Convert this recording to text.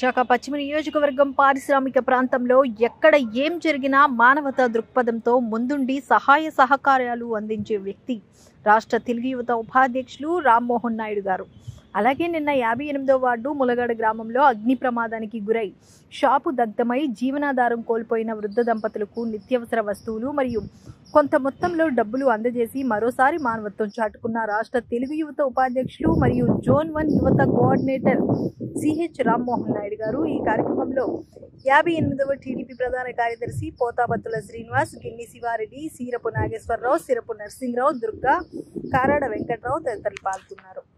విశాఖ పశ్చిమ నియోజకవర్గం పారిశ్రామిక ప్రాంతంలో ఎక్కడ ఏం జరిగినా మానవతా దృక్పథంతో ముందుండి సహాయ సహకారాలు అందించే వ్యక్తి రాష్ట్ర తెలుగు యువత ఉపాధ్యక్షులు రామ్మోహన్ నాయుడు గారు అలాగే నిన్న యాభై ఎనిమిదో వార్డు ములగడ గ్రామంలో అగ్ని ప్రమాదానికి గురై షాపు దగ్ధమై జీవనాధారం కోల్పోయిన వృద్ధ దంపతులకు నిత్యావసర వస్తువులు మరియు కొంత మొత్తంలో డబ్బులు అందజేసి మరోసారి మానవత్వం చాటుకున్న రాష్ట్ర తెలుగు యువత ఉపాధ్యక్షులు మరియు జోన్ వన్ యువత కోఆర్డినేటర్ సిహెచ్ రామ్మోహన్ నాయుడు గారు ఈ కార్యక్రమంలో యాభై ఎనిమిదవ టీడీపీ ప్రధాన కార్యదర్శి పోతాబత్తుల శ్రీనివాస్ గిన్ని శివారెడ్డి సీరపు నాగేశ్వరరావు సిరపు నరసింహరావు దుర్గా కారాడ వెంకట్రావు తదితరులు పాల్గొన్నారు